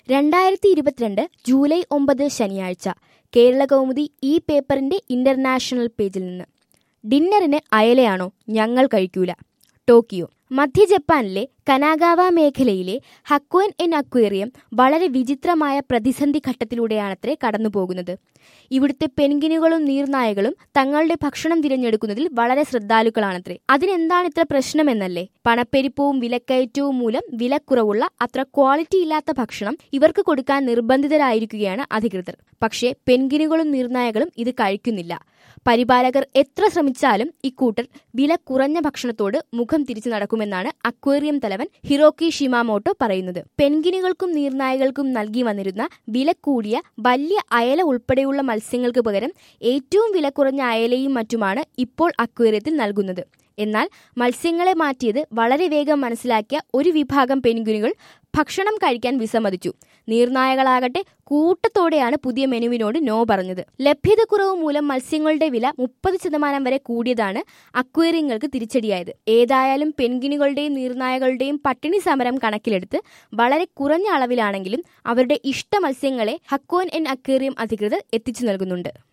രണ്ടായിരത്തി ഇരുപത്തിരണ്ട് ജൂലൈ ഒമ്പത് ശനിയാഴ്ച കേരള കൗമുദി ഈ പേപ്പറിന്റെ ഇന്റർനാഷണൽ പേജിൽ നിന്ന് ഡിന്നറിന് അയലയാണോ ഞങ്ങൾ കഴിക്കൂല ടോക്കിയോ മധ്യ ജപ്പാനിലെ കനാഗാവ മേഖലയിലെ ഹക്വൻ എൻ അക്വേറിയം വളരെ വിചിത്രമായ പ്രതിസന്ധി ഘട്ടത്തിലൂടെയാണത്രേ കടന്നുപോകുന്നത് ഇവിടുത്തെ പെൻഗിനുകളും നീർനായകളും തങ്ങളുടെ ഭക്ഷണം തിരഞ്ഞെടുക്കുന്നതിൽ വളരെ ശ്രദ്ധാലുക്കളാണത്രേ അതിനെന്താണ് ഇത്ര പ്രശ്നമെന്നല്ലേ പണപ്പെരുപ്പവും വിലക്കയറ്റവും മൂലം വിലക്കുറവുള്ള അത്ര ക്വാളിറ്റി ഇല്ലാത്ത ഭക്ഷണം ഇവർക്ക് കൊടുക്കാൻ നിർബന്ധിതരായിരിക്കുകയാണ് അധികൃതർ പക്ഷേ പെൻഗിനുകളും നീർനായകളും ഇത് കഴിക്കുന്നില്ല പരിപാലകർ എത്ര ശ്രമിച്ചാലും ഇക്കൂട്ടർ വില കുറഞ്ഞ ഭക്ഷണത്തോട് മുഖം തിരിച്ചു നടക്കുമെന്നാണ് അക്വേറിയം തലവൻ ഹിറോക്കി ഷിമാമോട്ടോ പറയുന്നത് പെൻഗിനുകൾക്കും നീർനായകൾക്കും നൽകി വന്നിരുന്ന വില കൂടിയ വലിയ അയല ഉൾപ്പെടെയുള്ള മത്സ്യങ്ങൾക്ക് പകരം ഏറ്റവും വില കുറഞ്ഞ അയലയും മറ്റുമാണ് ഇപ്പോൾ അക്വേറിയത്തിൽ നൽകുന്നത് എന്നാൽ മത്സ്യങ്ങളെ മാറ്റിയത് വളരെ വേഗം മനസ്സിലാക്കിയ ഒരു വിഭാഗം പെൻഗുനുകൾ ഭക്ഷണം കഴിക്കാൻ വിസമ്മതിച്ചു നീർനായകളാകട്ടെ കൂട്ടത്തോടെയാണ് പുതിയ മെനുവിനോട് നോ പറഞ്ഞത് ലഭ്യതക്കുറവ് മൂലം മത്സ്യങ്ങളുടെ വില മുപ്പത് ശതമാനം വരെ കൂടിയതാണ് അക്വേറിയങ്ങൾക്ക് തിരിച്ചടിയായത് ഏതായാലും പെൻഗിനുകളുടെയും നീർനായകളുടെയും പട്ടിണി സമരം കണക്കിലെടുത്ത് വളരെ കുറഞ്ഞ അളവിലാണെങ്കിലും അവരുടെ ഇഷ്ട മത്സ്യങ്ങളെ ഹക്കോൻ എൻ അക്വേറിയം അധികൃതർ എത്തിച്ചു നൽകുന്നുണ്ട്